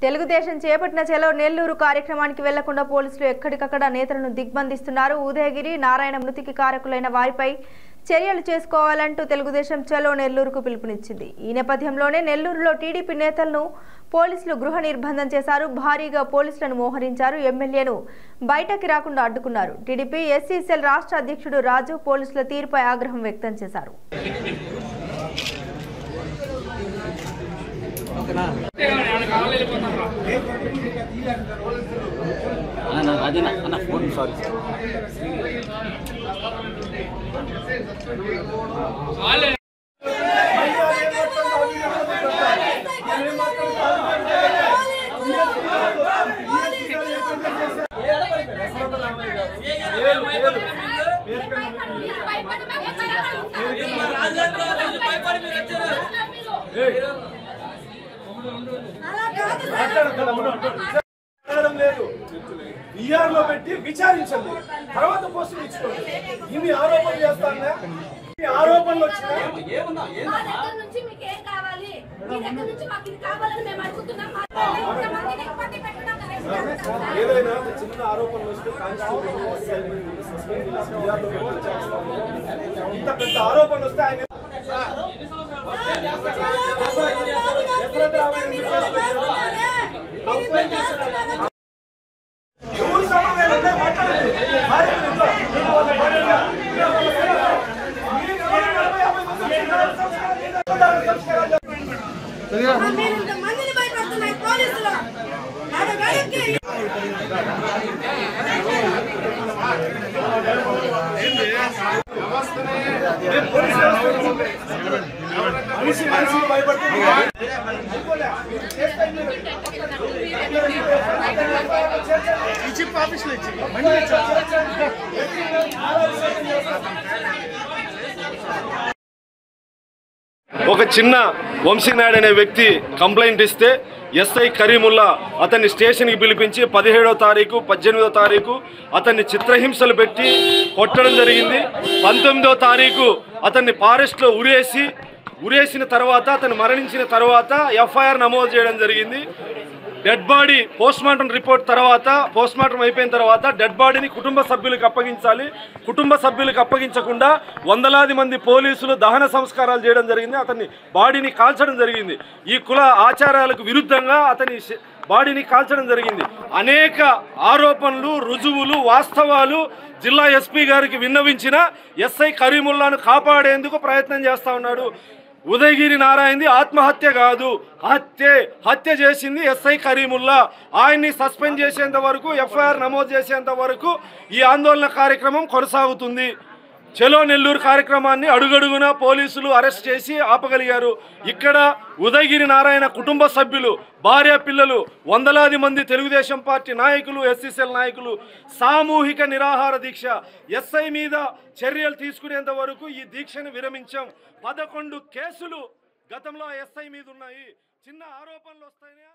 తెలుగుదేశం చేపట్టిన చెలో నెల్లూరు కార్యక్రమానికి వెళ్లకుండా పోలీసులు ఎక్కడికక్కడ నేతలను దిగ్బంధిస్తున్నారు ఉదయగిరి నారాయణ మృతికి కారకులైన వారిపై చర్యలు చేసుకోవాలంటూ తెలుగుదేశం చలో నెల్లూరుకు పిలుపునిచ్చింది ఈ నేపథ్యంలోనే నెల్లూరులో టీడీపీ నేతలను పోలీసులు గృహ నిర్బంధం చేశారు భారీగా పోలీసులను మోహరించారు ఎమ్మెల్యేను బయటకి రాకుండా అడ్డుకున్నారు టీడీపీ ఎస్సీ సెల్ రాష్ట్ర అధ్యక్షుడు రాజు పోలీసుల తీరుపై ఆగ్రహం వ్యక్తం చేశారు అన్న అదే అన్న ఫోన్ సారీ మాట్లాడడం లేదు బిఆర్ లో పెట్టి విచారించండి తర్వాత పోస్టులు ఇచ్చుకోండి ఇన్ని ఆరోపణలు చేస్తానే ఈ ఆరోపణలు వచ్చినాయి మా దగ్గర నుంచి మీకు ఏం కావాలి మీ దగ్గర నుంచి మాకు ఇది కావాలని మేము అడుగుతున్నాం మా ఇంతమందిని ఇబ్బంది పెట్టడం కరెక్ట్ కాదు. ఏదైనా ఒక చిన్న ఆరోపణలు వస్తే కానిస్టేబుల్ సస్పెండ్ చేసి బిఆర్ లో పెట్టి విచారిస్తాము. ఇంత పెద్ద ఆరోపణలు వస్తే ఆయన ఎప్పుడైతే రామాయణం చేస్తారు? ఎవరు సమాధానం అంటే మాట్లాడండి. భార్యను ఇంట్లో, మీరు వాళ్ళ భార్యగా, మీరు వాళ్ళ భార్యగా. మీరు ఎవరు నలభై యాభై మంది ఉన్నారు, సంస్కారం లేదు, సంస్కారం లేదు. మీరు ఇంతమందిని భయపెడుతున్నారు పోలీసులు అడగడానికి నేను పోలీసు వ్యవస్థ మనిషి మనిషి భయపడుతుంది అనుకోలే. మీరు చేస్తే మీరు- ఒక చిన్న వంశీనాయుడు అనే వ్యక్తి కంప్లైంట్ ఇస్తే ఎస్ఐ కరీముల్లా అతన్ని స్టేషన్కి పిలిపించి పదిహేడో తారీఖు పద్దెనిమిదో తారీఖు అతన్ని చిత్రహింసలు పెట్టి కొట్టడం జరిగింది పంతొమ్మిదో తారీఖు అతన్ని ఫారెస్ట్లో ఉరేసి ఉరేసిన తర్వాత అతను మరణించిన తర్వాత ఎఫ్ఐఆర్ నమోదు చేయడం జరిగింది dead body post mortem report తర్వాత పోస్ట్ మార్టం అయిపోయిన తర్వాత డెడ్ బాడీని కుటుంబ సభ్యులకు అప్పగించాలి కుటుంబ సభ్యులకు అప్పగించకుండా వందలాది మంది పోలీసులు దహన సంస్కారాలు చేయడం జరిగింది అతన్ని బాడీని కాల్చడం జరిగింది ఈ కుల ఆచారాలకు విరుద్ధంగా అతని శ- బాడీని కాల్చడం జరిగింది అనేక ఆరోపణలు రుజువులు వాస్తవాలు జిల్లా ఎస్పీ గారికి విన్నవించిన ఎస్ఐ కరీముల్లాను కాపాడేందుకు ప్రయత్నం చేస్తా ఉన్నాడు ఉదయగిరి నారాయణది ఆత్మహత్య కాదు హత్య హత్య చేసింది ఎస్ఐ కరీముల్లా ఆయన్ని సస్పెండ్ చేసేంత వరకు ఎఫ్ఐఆర్ నమోదు చేసేంత వరకు ఈ ఆందోళన కార్యక్రమం కొనసాగుతుంది చెలో నెల్లూరు కార్యక్రమాన్ని అడుగడుగునా పోలీసులు అరెస్ట్ చేసి ఆపగలిగారు ఇక్కడ ఉదయగిరి నారాయణ కుటుంబ సభ్యులు భార్య పిల్లలు వందలాది మంది తెలుగుదేశం పార్టీ నాయకులు ఎస్సీసీఎల్ నాయకులు సామూహిక నిరాహార దీక్ష ఎస్ఐ మీద చర్యలు తీసుకునేంత వరకు ఈ దీక్షను విరమించాం పదకొండు కేసులు గతంలో ఎస్ఐ మీద ఉన్నాయి చిన్న ఆరోపణలు వస్తాయని